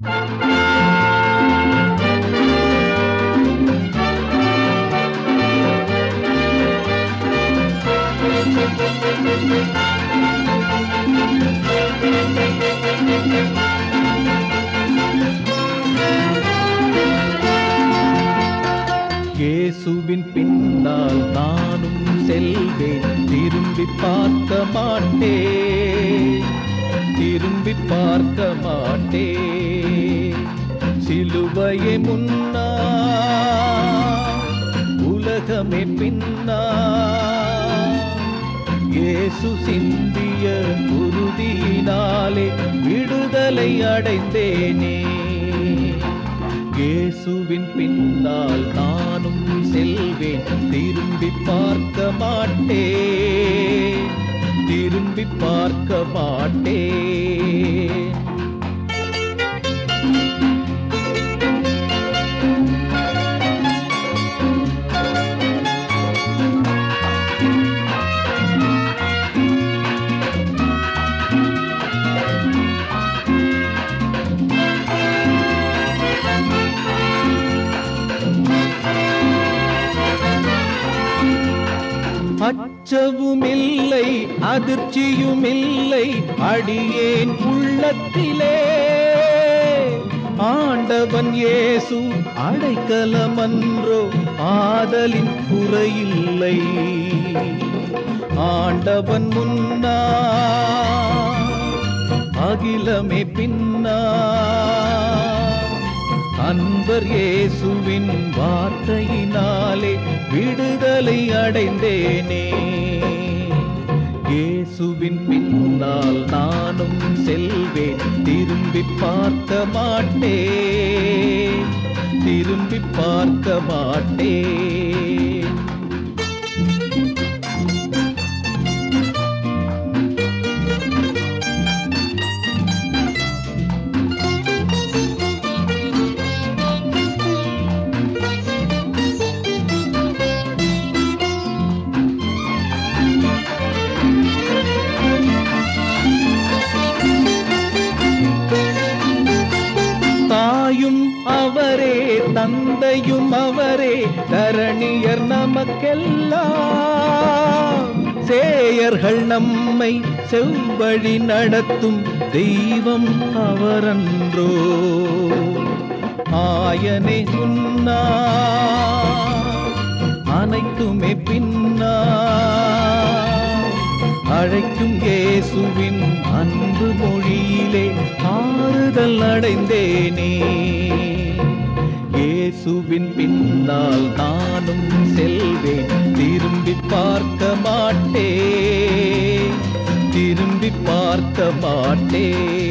இயேசுவின் பின்னால் நானும் செல்வேன் திரும்பி பார்க்க மாட்டேன் திரும்பி பார்க்க மாட்டேன் சிலுவையை முன்னா உலகமே பின்னா இயேசு சிந்திய குருதியினாலே விடுதலை அடைந்தேனே இயேசுவின் பின்னால் நானும் செல்வேன் திரும்பி பார்க்க மாட்டேன் திரும்பி பார்க்க மாட்டேன் அச்சவுமில்லை அதிர்ச்சியுமில்லை அடியேன் உள்ளத்திலே ஆண்டவன் இயேசு அடைக்கலமன்றோ ஆதலின் குறையில்லை ஆண்டவன் முன்னா அகிலமே பின்னா அன்பர் இயேசுவின் வார்த்தையினாலே விடுதலை அடைந்தேனே இயேசுவின் பின்னால் நானும் செல்வேன் திரும்பி பார்க்க மாட்டேன் திரும்பி பார்க்க மாட்டேன் தாயும் அவரே தந்தையும் அவரே தரணியர் நமக்கெல்லாம் சேயர்கள் நம்மை செவ்வழி நடத்தும் தெய்வம் அவரன்றோ ஆயனே முன்னா அனைத்துமே பின்னா அழைக்கும் இயேசுவின் அன்பு மொழியிலே ஆறுதல் அடைந்தேனே இயேசுவின் பின்னால் நானும் செல்வேன் திரும்பி பார்க்க மாட்டேன் திரும்பி பார்க்க மாட்டேன்